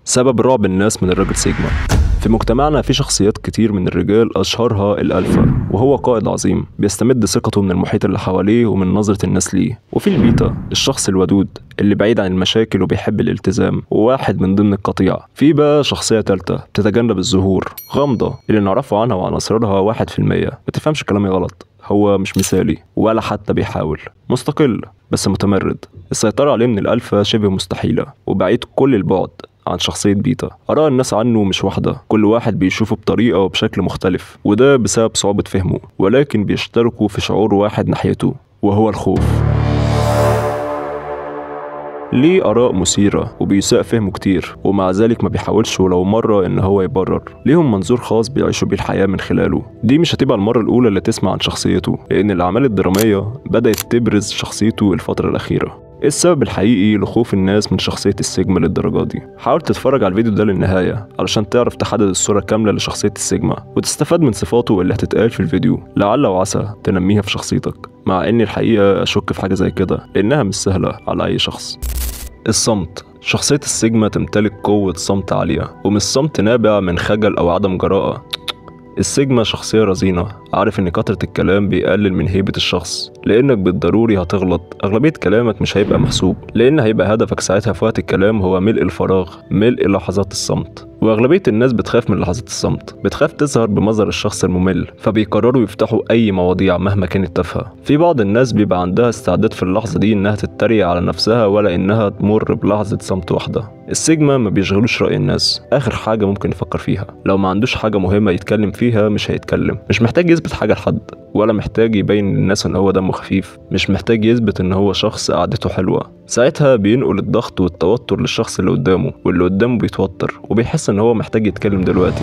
سبب رعب الناس من الراجل سيجما في مجتمعنا في شخصيات كتير من الرجال أشهرها الألفا وهو قائد عظيم بيستمد ثقته من المحيط اللي حواليه ومن نظرة الناس ليه وفي البيتا الشخص الودود اللي بعيد عن المشاكل وبيحب الالتزام وواحد من ضمن القطيع في بقى شخصية تالتة بتتجنب الظهور غامضة اللي نعرفه عنها وعن أسرارها واحد في المية ما تفهمش كلامي غلط هو مش مثالي ولا حتى بيحاول مستقل بس متمرد السيطرة عليه من الألفا شبه مستحيلة وبعيد كل البعد عن شخصية بيتا آراء الناس عنه مش واحدة كل واحد بيشوفه بطريقة وبشكل مختلف وده بسبب صعوبة فهمه ولكن بيشتركوا في شعور واحد ناحيته وهو الخوف ليه آراء مثيرة وبيساء فهمه كتير ومع ذلك ما بيحاولش ولو مرة إن هو يبرر ليهم منظور خاص بيعيشوا بيه الحياة من خلاله دي مش هتبقى المرة الأولى اللي تسمع عن شخصيته لأن الأعمال الدرامية بدأت تبرز شخصيته الفترة الأخيرة ايه السبب الحقيقي لخوف الناس من شخصية السيجما للدرجة دي؟ حاول تتفرج على الفيديو ده للنهاية علشان تعرف تحدد الصورة كاملة لشخصية السيجما وتستفاد من صفاته اللي هتتقال في الفيديو لعل وعسى تنميها في شخصيتك مع اني الحقيقة اشك في حاجة زي كده لانها مش سهلة على اي شخص الصمت شخصية السيجما تمتلك قوة صمت عالية ومش صمت نابع من خجل أو عدم جراءة السيجما شخصية رزينة عارف إن كترة الكلام بيقلل من هيبة الشخص لأنك بالضروري هتغلط أغلبية كلامك مش هيبقى محسوب لأن هيبقى هدفك ساعتها في وقت الكلام هو ملء الفراغ ملء لحظات الصمت وأغلبية الناس بتخاف من لحظات الصمت بتخاف تظهر بمظهر الشخص الممل فبيقرروا يفتحوا أي مواضيع مهما كانت تافهة في بعض الناس بيبقى عندها استعداد في اللحظة دي إنها تتريق على نفسها ولا إنها تمر بلحظة صمت واحدة السيجما ما بيشغلوش رأي الناس آخر حاجة ممكن يفكر فيها لو ما عندوش حاجة مهمة يتكلم فيها مش هيتكلم مش محتاج يثبت حاجة لحد ولا محتاج يبين للناس ان هو دمه خفيف مش محتاج يثبت ان هو شخص قعدته حلوة ساعتها بينقل الضغط والتوتر للشخص اللي قدامه واللي قدامه بيتوتر وبيحس ان هو محتاج يتكلم دلوقتي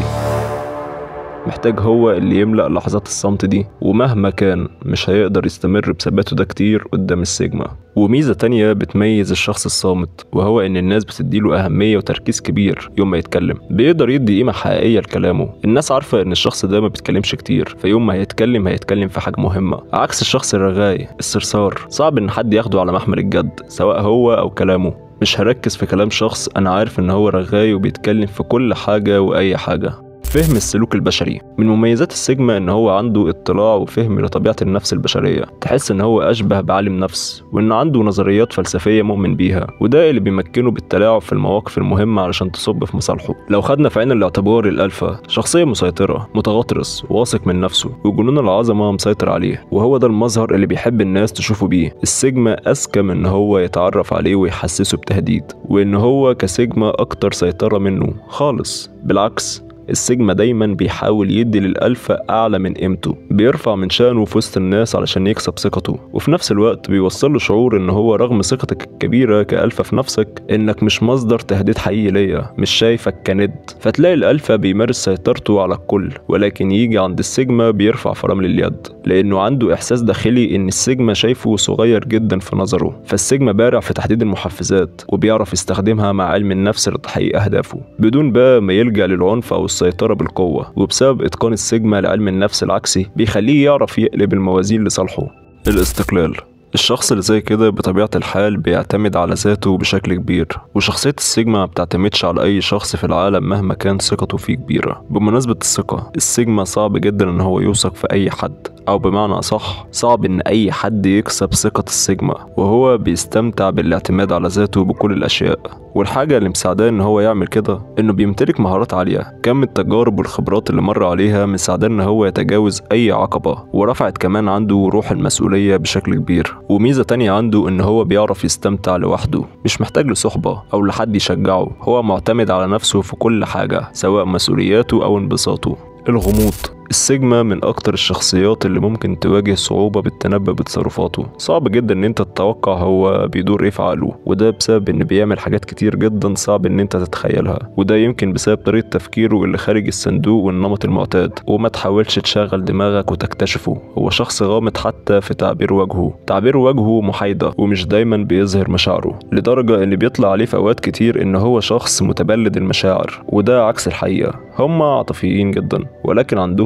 محتاج هو اللي يملأ لحظات الصمت دي ومهما كان مش هيقدر يستمر بثباته ده كتير قدام السيجما وميزة تانية بتميز الشخص الصامت وهو إن الناس بتديله أهمية وتركيز كبير يوم ما يتكلم بيقدر يدي قيمة حقيقية لكلامه الناس عارفة إن الشخص ده ما بيتكلمش كتير فيوم ما هيتكلم هيتكلم في حاجة مهمة عكس الشخص الرغاي الصرصار صعب إن حد ياخده على محمل الجد سواء هو أو كلامه مش هركز في كلام شخص أنا عارف إن هو رغاي وبيتكلم في كل حاجة وأي حاجة فهم السلوك البشري من مميزات السيجما ان هو عنده اطلاع وفهم لطبيعة النفس البشرية تحس ان هو اشبه بعالم نفس وان عنده نظريات فلسفية مؤمن بيها وده اللي بيمكنه بالتلاعب في المواقف المهمة علشان تصب في مصالحه لو خدنا في عين الاعتبار الالفا شخصية مسيطرة متغطرس واثق من نفسه وجنون العظمة مسيطر عليه وهو ده المظهر اللي بيحب الناس تشوفه بيه السيجما اذكى من ان هو يتعرف عليه ويحسسه بتهديد وان هو كسيجما اكتر سيطرة منه خالص بالعكس السيجما دايما بيحاول يدي للألفا أعلى من قيمته بيرفع من شأنه في وسط الناس علشان يكسب ثقته وفي نفس الوقت بيوصل له شعور إن هو رغم ثقتك الكبيرة كألفا في نفسك إنك مش مصدر تهديد حقيقي ليا مش شايفك كند فتلاقي الألفا بيمارس سيطرته على الكل ولكن يجي عند السيجما بيرفع فرامل اليد لأنه عنده إحساس داخلي إن السيجما شايفه صغير جدا في نظره فالسيجما بارع في تحديد المحفزات وبيعرف يستخدمها مع علم النفس لتحقيق أهدافه بدون بقى ما يلجأ للعنف أو السيطرة بالقوة وبسبب إتقان السيجما لعلم النفس العكسي بيخليه يعرف يقلب الموازين لصالحه الاستقلال الشخص اللي زي كده بطبيعة الحال بيعتمد على ذاته بشكل كبير وشخصية السيجما ما بتعتمدش على أي شخص في العالم مهما كان ثقته فيه كبيرة بمناسبة الثقة السيجما صعب جدا إن هو يوثق في أي حد أو بمعنى أصح صعب إن أي حد يكسب ثقة السيجما وهو بيستمتع بالاعتماد على ذاته بكل الأشياء والحاجة اللي مساعداه إن هو يعمل كده إنه بيمتلك مهارات عالية كم التجارب والخبرات اللي مر عليها مساعداه إن هو يتجاوز أي عقبة ورفعت كمان عنده روح المسؤولية بشكل كبير وميزة تانية عنده إن هو بيعرف يستمتع لوحده مش محتاج لصحبة أو لحد يشجعه هو معتمد على نفسه في كل حاجة سواء مسؤولياته أو انبساطه الغموض السيجما من أكتر الشخصيات اللي ممكن تواجه صعوبة بالتنبؤ بتصرفاته صعب جدا إن أنت تتوقع هو بيدور إيه في عقله وده بسبب إن بيعمل حاجات كتير جدا صعب إن أنت تتخيلها وده يمكن بسبب طريقة تفكيره اللي خارج الصندوق والنمط المعتاد وما تحاولش تشغل دماغك وتكتشفه هو شخص غامض حتى في تعبير وجهه تعبير وجهه محايدة ومش دايما بيظهر مشاعره لدرجة إن بيطلع عليه في أوقات كتير إن هو شخص متبلد المشاعر وده عكس الحقيقة هم عاطفيين جدا ولكن عندهم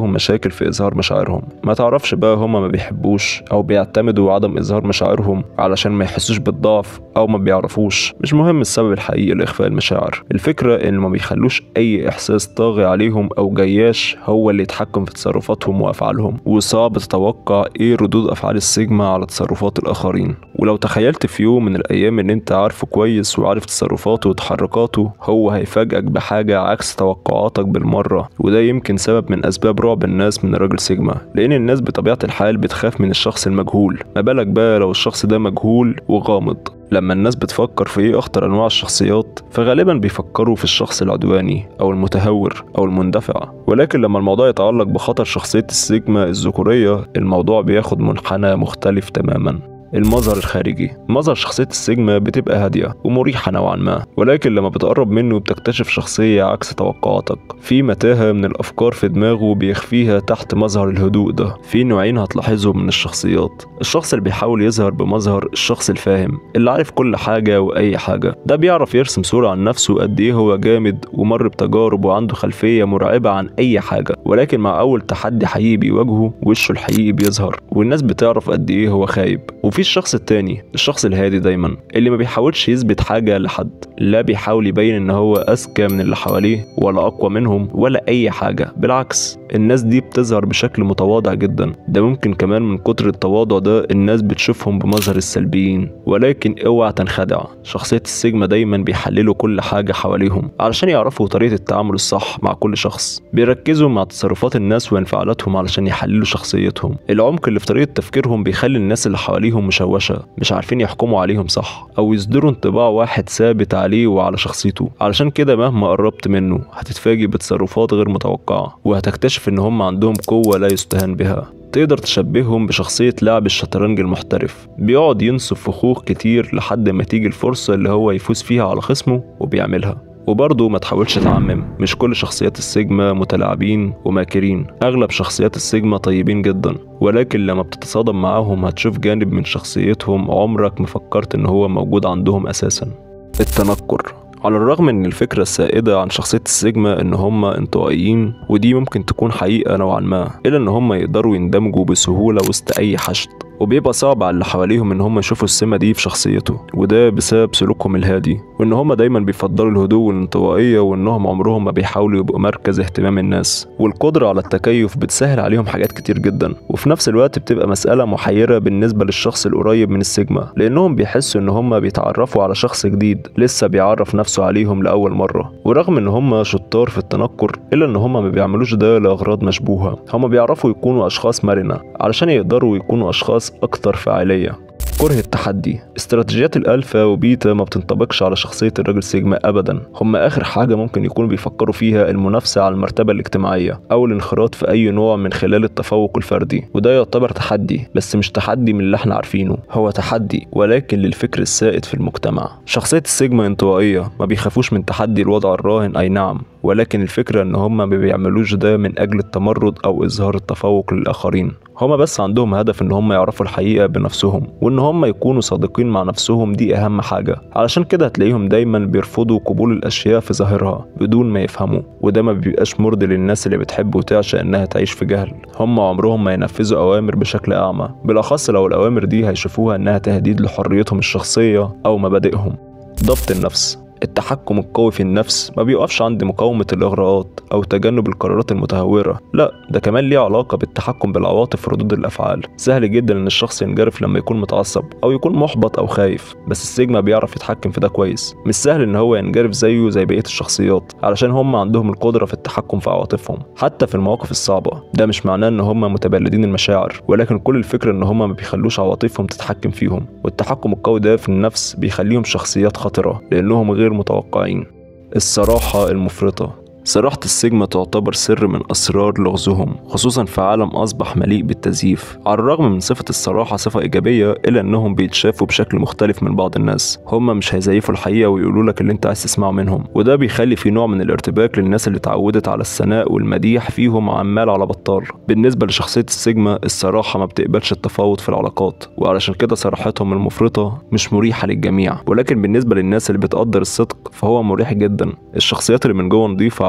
عندهم مشاكل في إظهار مشاعرهم ما تعرفش بقى هما ما بيحبوش أو بيعتمدوا عدم إظهار مشاعرهم علشان ما يحسوش بالضعف أو ما بيعرفوش مش مهم السبب الحقيقي لإخفاء المشاعر الفكرة إن ما بيخلوش أي إحساس طاغي عليهم أو جياش هو اللي يتحكم في تصرفاتهم وأفعالهم وصعب تتوقع إيه ردود أفعال السيجما على تصرفات الآخرين ولو تخيلت في يوم من الأيام إن أنت عارفه كويس وعارف تصرفاته وتحركاته هو هيفاجئك بحاجة عكس توقعاتك بالمرة وده يمكن سبب من أسباب رعب الناس من الراجل سيجما لأن الناس بطبيعة الحال بتخاف من الشخص المجهول ما بالك بقى لو الشخص ده مجهول وغامض لما الناس بتفكر في ايه اخطر انواع الشخصيات فغالبا بيفكروا في الشخص العدواني او المتهور او المندفع ولكن لما الموضوع يتعلق بخطر شخصية السيجما الذكورية الموضوع بياخد منحنى مختلف تماما المظهر الخارجي مظهر شخصية السيجما بتبقى هادية ومريحة نوعا ما ولكن لما بتقرب منه بتكتشف شخصية عكس توقعاتك في متاهة من الأفكار في دماغه بيخفيها تحت مظهر الهدوء ده في نوعين هتلاحظهم من الشخصيات الشخص اللي بيحاول يظهر بمظهر الشخص الفاهم اللي عارف كل حاجة وأي حاجة ده بيعرف يرسم صورة عن نفسه قد إيه هو جامد ومر بتجارب وعنده خلفية مرعبة عن أي حاجة ولكن مع أول تحدي حقيقي بيواجهه وشه الحقيقي بيظهر والناس بتعرف قد إيه هو خايب وفي الشخص التاني الشخص الهادي دايما اللي ما بيحاولش يثبت حاجة لحد لا بيحاول يبين ان هو اذكى من اللي حواليه ولا اقوى منهم ولا اي حاجة بالعكس الناس دي بتظهر بشكل متواضع جدا ده ممكن كمان من كتر التواضع ده الناس بتشوفهم بمظهر السلبيين ولكن اوعى تنخدع شخصية السيجما دايما بيحللوا كل حاجة حواليهم علشان يعرفوا طريقة التعامل الصح مع كل شخص بيركزوا مع تصرفات الناس وانفعالاتهم علشان يحللوا شخصيتهم العمق اللي في طريقة تفكيرهم بيخلي الناس اللي حواليهم مشوشة مش عارفين يحكموا عليهم صح أو يصدروا انطباع واحد ثابت عليه وعلى شخصيته علشان كده مهما قربت منه هتتفاجئ بتصرفات غير متوقعة وهتكتشف إن هم عندهم قوة لا يستهان بها تقدر تشبههم بشخصية لاعب الشطرنج المحترف بيقعد ينصف فخوخ كتير لحد ما تيجي الفرصة اللي هو يفوز فيها على خصمه وبيعملها وبرضه ما تحاولش تعمم مش كل شخصيات السيجما متلاعبين وماكرين اغلب شخصيات السيجما طيبين جدا ولكن لما بتتصادم معاهم هتشوف جانب من شخصيتهم عمرك ما فكرت ان هو موجود عندهم اساسا التنكر على الرغم ان الفكرة السائدة عن شخصية السيجما ان هم انطوائيين ودي ممكن تكون حقيقة نوعا ما الا ان هم يقدروا يندمجوا بسهولة وسط اي حشد وبيبقى صعب على اللي حواليهم ان هم يشوفوا السمة دي في شخصيته وده بسبب سلوكهم الهادي وان هم دايما بيفضلوا الهدوء والانطوائية وانهم عمرهم ما بيحاولوا يبقوا مركز اهتمام الناس والقدرة على التكيف بتسهل عليهم حاجات كتير جدا وفي نفس الوقت بتبقى مسألة محيرة بالنسبة للشخص القريب من السيجما لانهم بيحسوا ان هم بيتعرفوا على شخص جديد لسه بيعرف نفسه عليهم لأول مرة ورغم ان هم شطار في التنكر الا ان هم ما بيعملوش ده لأغراض مشبوهة هم بيعرفوا يكونوا اشخاص مرنة علشان يقدروا يكونوا اشخاص أكثر فعالية كره التحدي استراتيجيات الالفا وبيتا ما بتنطبقش على شخصيه الراجل سيجما ابدا هم اخر حاجه ممكن يكونوا بيفكروا فيها المنافسه على المرتبه الاجتماعيه او الانخراط في اي نوع من خلال التفوق الفردي وده يعتبر تحدي بس مش تحدي من اللي احنا عارفينه هو تحدي ولكن للفكر السائد في المجتمع شخصيه السيجما انطوائيه ما بيخافوش من تحدي الوضع الراهن اي نعم ولكن الفكرة إن هما ما بيعملوش ده من أجل التمرد أو إظهار التفوق للآخرين هما بس عندهم هدف إن هما يعرفوا الحقيقة بنفسهم وإن هما يكونوا صادقين مع نفسهم دي أهم حاجة علشان كده هتلاقيهم دايما بيرفضوا قبول الأشياء في ظاهرها بدون ما يفهموا وده ما بيبقاش مرضي للناس اللي بتحب وتعشق إنها تعيش في جهل هما عمرهم ما ينفذوا أوامر بشكل أعمى بالأخص لو الأوامر دي هيشوفوها إنها تهديد لحريتهم الشخصية أو مبادئهم ضبط النفس التحكم القوي في النفس ما بيقفش عند مقاومة الإغراءات أو تجنب القرارات المتهورة لا ده كمان ليه علاقة بالتحكم بالعواطف وردود الأفعال سهل جدا إن الشخص ينجرف لما يكون متعصب أو يكون محبط أو خايف بس السيجما بيعرف يتحكم في ده كويس مش سهل إن هو ينجرف زيه زي بقية الشخصيات علشان هم عندهم القدرة في التحكم في عواطفهم حتى في المواقف الصعبة ده مش معناه إن هم متبلدين المشاعر ولكن كل الفكرة إن هم ما بيخلوش عواطفهم تتحكم فيهم والتحكم القوي ده في النفس بيخليهم شخصيات خطرة لأنهم غير متوقعين الصراحة المفرطة صراحة السيجما تعتبر سر من أسرار لغزهم خصوصا في عالم أصبح مليء بالتزييف على الرغم من صفة الصراحة صفة إيجابية إلا أنهم بيتشافوا بشكل مختلف من بعض الناس هم مش هيزيفوا الحقيقة ويقولوا لك اللي أنت عايز تسمعه منهم وده بيخلي في نوع من الارتباك للناس اللي اتعودت على الثناء والمديح فيهم عمال على بطال بالنسبة لشخصية السيجما الصراحة ما بتقبلش التفاوض في العلاقات وعلشان كده صراحتهم المفرطة مش مريحة للجميع ولكن بالنسبة للناس اللي بتقدر الصدق فهو مريح جدا الشخصيات اللي من جوه نظيفة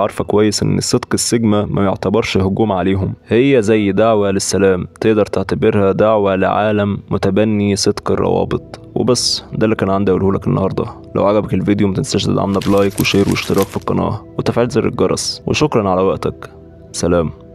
تبقى عارفة كويس إن صدق السيجما ما يعتبرش هجوم عليهم هي زي دعوة للسلام تقدر تعتبرها دعوة لعالم متبني صدق الروابط وبس ده اللي كان عندي اقوله لك النهارده لو عجبك الفيديو متنساش تدعمنا بلايك وشير واشتراك في القناة وتفعيل زر الجرس وشكرا على وقتك سلام